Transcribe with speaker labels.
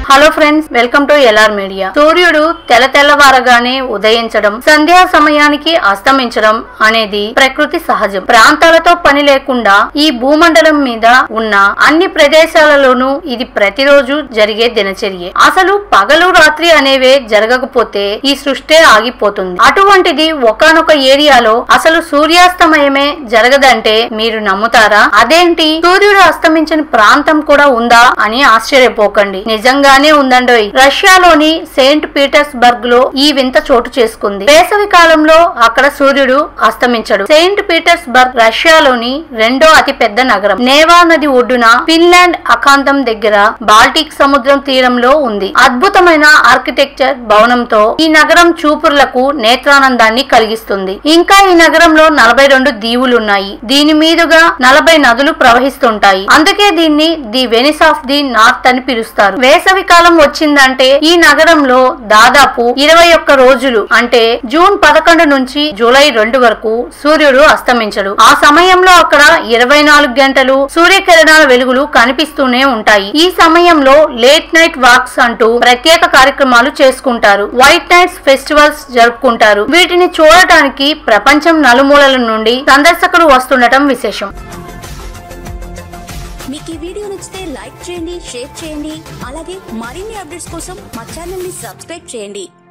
Speaker 1: hello friends welcome to LR media సూర్యుడు తెల్ల తెల్లవారగానే ఉదయించడం సంధ్యా సమయానికి అస్తమించడం అనేది ప్రకృతి సహజం ప్రాంతాలతో పని లేకుండా ఈ భూమండలం మీద ఉన్న అన్ని ప్రదేశాలలోనూ ఇది ప్రతిరోజు జరిగే దినచర్య అసలు పగలు రాత్రి అనేవే జరగకపోతే ఈ సృష్టి ఆగిపోతుంది అటువంటిది ఒకానొక ఏరియాలో అసలు సూర్యాస్తమయమే జరగదంటే మీరు నమ్ముతారా అదేంటి సూర్యుడు అస్తమించిన ప్రాంతం కూడా ఉందా అని ఆశ్చర్యపోకండి నిజంగానే ఉందండోయ్ రష్యాలోని సెయింట్ పీటర్స్బర్గ్ లో ఈ వింత చోటు చేసుకుంది వేసవి కాలంలో అక్కడ సూర్యుడు అస్తమించడు సెయింట్ పీటర్స్బర్గ్ రష్యాలోని రెండో అతి పెద్ద నగరం నేవా నది ఒడ్డున ఫిన్లాండ్ అఖాంతం దగ్గర బాల్టిక్ సముద్రం తీరంలో ఉంది అద్భుతమైన ఆర్కిటెక్చర్ భవనంతో ఈ నగరం చూపురులకు నేత్రానందాన్ని కలిగిస్తుంది ఇంకా ఈ నగరంలో నలభై రెండు దీవులున్నాయి దీని మీదుగా నలభై నదులు ప్రవహిస్తుంటాయి అందుకే దీన్ని the Venice of the north అని పిలుస్తారు వేసవి కాలం వచ్చిందంటే ఈ నగరంలో దాదాపు ఇరవై ఒక్క రోజులు అంటే జూన్ పదకొండు నుంచి జూలై రెండు వరకు సూర్యుడు అస్తమించడు ఆ సమయంలో అక్కడ ఇరవై నాలుగు గంటలు సూర్యకిరణాల వెలుగులు కనిపిస్తూనే ఉంటాయి ఈ సమయంలో లేట్ నైట్ వాక్స్ అంటూ ప్రత్యేక కార్యక్రమాలు చేసుకుంటారు వైట్ నైట్స్ ఫెస్టివల్స్ జరుపుకుంటారు వీటిని చూడటానికి ప్రపంచం నలుమూలల నుండి సందర్శకులు వస్తుండటం విశేషం
Speaker 2: మీకు ఈ వీడియో నచ్చితే లైక్ చేయండి షేర్ చేయండి అలాగే మరిన్ని అప్డేట్స్ కోసం మా ఛానల్ ని సబ్స్క్రైబ్ చేయండి